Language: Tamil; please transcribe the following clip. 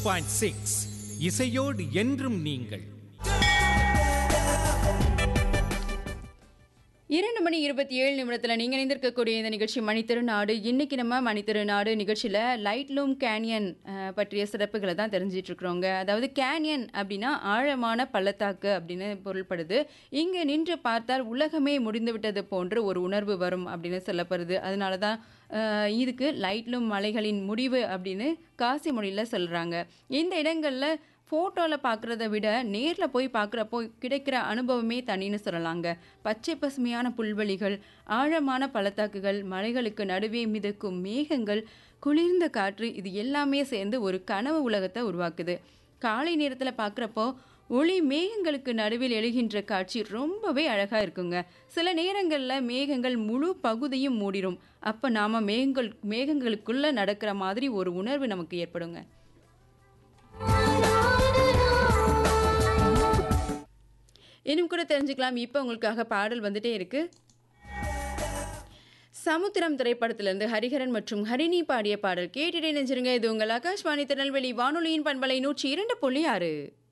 பாயிண்ட் சிக்ஸ் இசையோடு என்றும் நீங்கள் இரண்டு மணி இருபத்தி ஏழு நிமிடத்தில் நீங்கள் இணைந்திருக்கக்கூடிய இந்த நிகழ்ச்சி மணித்திருநாடு இன்னைக்கு நம்ம மணித்திருநாடு நிகழ்ச்சியில் லைட்லூம் கேனியன் அஹ், பற்றிய சிறப்புகளை தான் தெரிஞ்சிட்டு இருக்கிறோங்க அதாவது கேனியன் அப்படின்னா ஆழமான பள்ளத்தாக்கு அப்படின்னு பொருள்படுது இங்கே நின்று பார்த்தால் உலகமே முடிந்துவிட்டது போன்று ஒரு உணர்வு வரும் அப்படின்னு சொல்லப்படுது அதனால தான் அஹ், இதுக்கு லைட்லூம் மலைகளின் முடிவு அப்படின்னு காசி மொழியில் சொல்கிறாங்க இந்த இடங்களில் ஃபோட்டோவில் பார்க்குறத விட நேரில் போய் பார்க்குறப்போ கிடைக்கிற அனுபவமே தனின்னு சொல்லலாங்க பச்சை பசுமையான புல்வெளிகள் ஆழமான பள்ளத்தாக்குகள் மலைகளுக்கு நடுவே மிதக்கும் மேகங்கள் குளிர்ந்த காற்று இது எல்லாமே சேர்ந்து ஒரு கனவு உலகத்தை உருவாக்குது காலை நேரத்தில் பார்க்குறப்போ ஒளி மேகங்களுக்கு நடுவில் எழுகின்ற காட்சி ரொம்பவே அழகாக இருக்குங்க சில நேரங்களில் மேகங்கள் முழு பகுதியும் மூடிடும் அப்போ நாம் மேகங்கள் மேகங்களுக்குள்ளே நடக்கிற மாதிரி ஒரு உணர்வு நமக்கு ஏற்படுங்க இன்னும் கூட தெரிஞ்சுக்கலாம் இப்போ உங்களுக்காக பாடல் வந்துட்டே இருக்கு சமுத்திரம் திரைப்படத்திலிருந்து ஹரிஹரன் மற்றும் ஹரிணி பாடிய பாடல் கேட்டுட்டே நெஞ்சிருங்க இது உங்கள் ஆகாஷ்வாணி திருநெல்வேலி வானொலியின் பண்பலை நூற்றி இரண்டு புள்ளி ஆறு